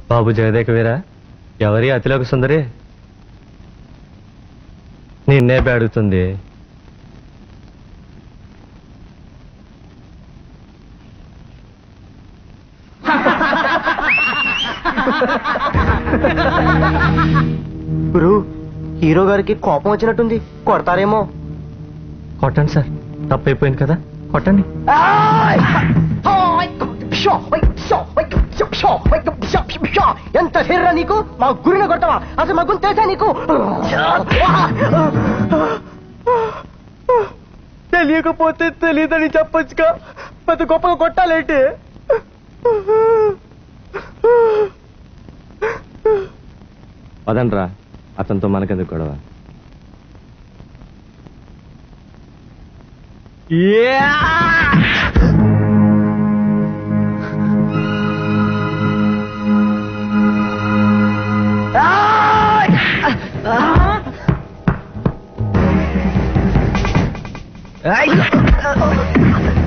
బాబు జగదేక వీరా ఎవరి అతిలోక సుందరి నిన్నే అడుగుతుంది గురు హీరో గారికి కోపం వచ్చినట్టుంది కొడతారేమో కొట్టండి సార్ తప్పైపోయింది కదా కొట్టండి ఎంత ధైర్యం నీకు మా గురిని కొట్టవా అసలు మా గురి తెలుసా నీకు తెలియకపోతే తెలియదని చెప్పొచ్చుగా పెద్ద గొప్పగా కొట్టాలేంటి పదండ్రా అతనితో మనకెందుకు గొడవ ఆ